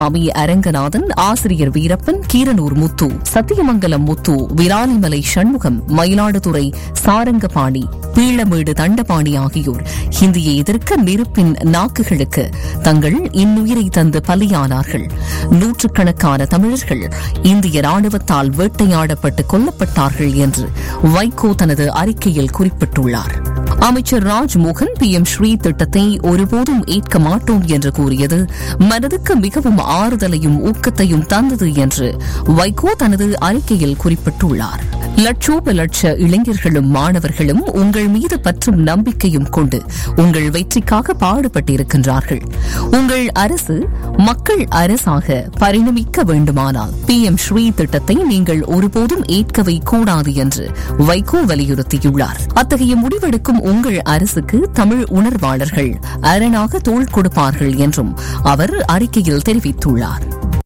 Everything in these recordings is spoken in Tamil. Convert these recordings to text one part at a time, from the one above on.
அமி அரங்கநாதன் ஆசிரியர் வீரப்பன் கீரனூர் முத்து சத்தியமங்கலம் முத்து விராலிமலை சண்முகம் மயிலாடுதுறை சாரங்கபாணி பீளமேடு தண்டபாணி ஆகியோர் ஹிந்தியை எதிர்க்க நெருப்பின் நாக்குகளுக்கு தங்கள் இன்னுயிரை தந்து பலியானார்கள் நூற்றுக்கணக்கான தமிழர்கள் இந்திய ராணுவத்தால் வேட்டையாடப்பட்டு கொல்லப்பட்டார்கள் என்று வைகோ தனது அறிக்கையில் குறிப்பிட்டுள்ளார் அமைச்சர் ராஜ்மோகன் பி எம் ஸ்ரீ திட்டத்தை ஒருபோதும் ஏற்க மாட்டோம் என்று கூறியது மனதுக்கு மிகவும் ஆறுதலையும் ஊக்கத்தையும் தந்தது என்று வைகோ தனது அறிக்கையில் குறிப்பிட்டுள்ளார் லட்சோப லட்ச இளைஞர்களும் மாணவர்களும் உங்கள் மீது பற்றும் நம்பிக்கையும் கொண்டு உங்கள் வெற்றிக்காக பாடுபட்டிருக்கின்றார்கள் உங்கள் அரசு மக்கள் அரசாக பரிணமிக்க வேண்டுமானால் பி எம் ஸ்ரீ திட்டத்தை நீங்கள் ஒருபோதும் ஏற்கவே கூடாது என்று வைகோ வலியுறுத்தியுள்ளார் அத்தகைய முடிவெடுக்கும் உங்கள் அரசுக்கு தமிழ் உணர்வாளர்கள் அரணாக தோள் கொடுப்பார்கள் என்றும் அவர் அறிக்கையில் தெரிவித்துள்ளார்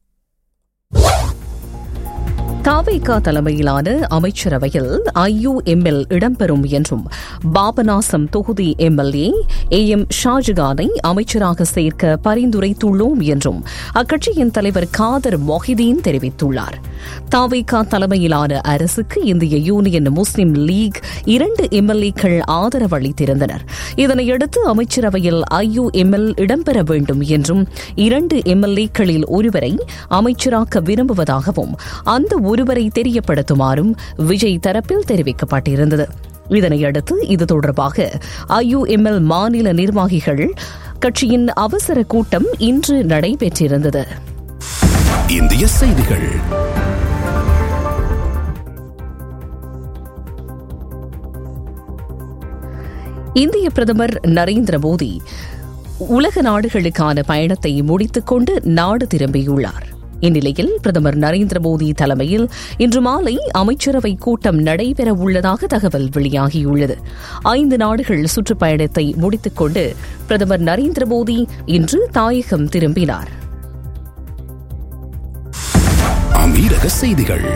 தாவேகா தலைமையிலான அமைச்சரவையில் ஐயுஎம்எல் இடம்பெறும் என்றும் பாபநாசம் தொகுதி எம்எல்ஏ ஏ எம் ஷாஜகானை அமைச்சராக சேர்க்க பரிந்துரைத்துள்ளோம் என்றும் அக்கட்சியின் தலைவர் காதர் மொஹிதீன் தெரிவித்துள்ளார் தாவேகா தலைமையிலான அரசுக்கு இந்திய யூனியன் முஸ்லிம் லீக் இரண்டு எம்எல்ஏக்கள் ஆதரவு அளித்திருந்தனர் இதனையடுத்து அமைச்சரவையில் ஐயுஎம்எல் இடம்பெற வேண்டும் என்றும் இரண்டு எம்எல்ஏக்களில் ஒருவரை அமைச்சராக்க விரும்புவதாகவும் அந்த ஒருவரை தெரியப்படுத்துமாறும் விஜய் தரப்பில் தெரிவிக்கப்பட்டிருந்தது இதனையடுத்து இது தொடர்பாக ஐயுஎம்எல் மாநில நிர்வாகிகள் கட்சியின் அவசர கூட்டம் இன்று நடைபெற்றிருந்தது இந்திய செய்திகள் இந்திய பிரதமர் நரேந்திர மோடி உலக நாடுகளுக்கான பயணத்தை முடித்துக் கொண்டு நாடு திரும்பியுள்ளார் இந்நிலையில் பிரதமர் நரேந்திர மோடி தலைமையில் இன்று மாலை அமைச்சரவை கூட்டம் நடைபெற உள்ளதாக தகவல் வெளியாகியுள்ளது ஐந்து நாடுகள் சுற்றுப்பயணத்தை முடித்துக் கொண்டு பிரதமர் நரேந்திர மோடி இன்று தாயகம் திரும்பினார் அமீரக செய்திகள்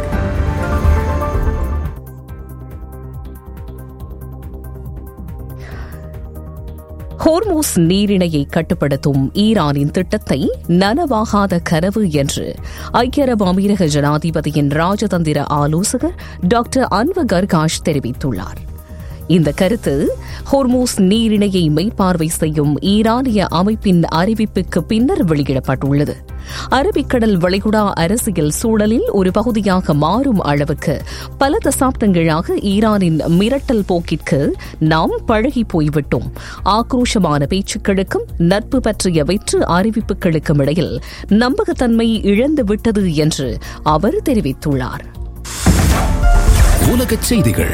ஹோர்மோஸ் நீரிணையை கட்டுப்படுத்தும் ஈரானின் திட்டத்தை நனவாகாத கனவு என்று ஐக்கிய அரபு அமீரக ஜனாதிபதியின் ராஜதந்திர ஆலோசகர் டாக்டர் அன்வ கர்காஷ் தெரிவித்துள்ளார் இந்த கருத்து ஹோர்மோஸ் நீரிணையை மெய்ப்பார்வை செய்யும் ஈரானிய அமைப்பின் அறிவிப்புக்கு பின்னர் வெளியிடப்பட்டுள்ளது அரபிக்கடல் வளைகுடா அரசியல் சூழலில் ஒரு பகுதியாக மாறும் அளவுக்கு பல தசாப்தங்களாக ஈரானின் மிரட்டல் போக்கிற்கு நாம் பழகி போய்விட்டோம் ஆக்ரோஷமான பேச்சுக்களுக்கும் நட்பு பற்றிய வெற்று அறிவிப்புகளுக்கும் இடையில் நம்பகத்தன்மை இழந்துவிட்டது என்று அவர் தெரிவித்துள்ளார் உலகச் செய்திகள்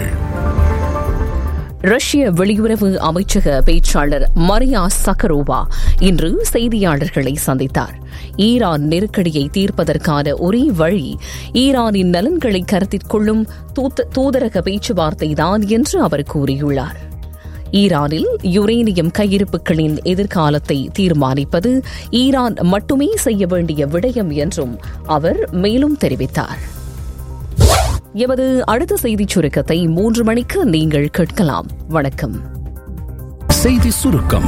ரஷ்ய வெளியுறவு அமைச்சக பேச்சாளர் மரியா சக்கரோவா இன்று செய்தியாளர்களை சந்தித்தார் ஈரான் நெருக்கடியை தீர்ப்பதற்கான ஒரே வழி ஈரானின் நலன்களை கருத்தில் கொள்ளும் தூதரக பேச்சுவார்த்தைதான் என்று அவர் கூறியுள்ளார் ஈரானில் யுரேனியம் கையிருப்புகளின் எதிர்காலத்தை தீர்மானிப்பது ஈரான் மட்டுமே செய்ய வேண்டிய விடயம் என்றும் அவர் மேலும் தெரிவித்தார் எமது அடுத்த செய்திச் சுருக்கத்தை மூன்று மணிக்கு நீங்கள் கேட்கலாம் வணக்கம் செய்தி சுருக்கம்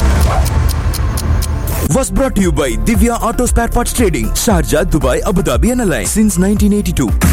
was brought to you by Divya Auto Spare Parts Trading, Sharjah, Dubai, Abu Dhabi and Alliance since 1982.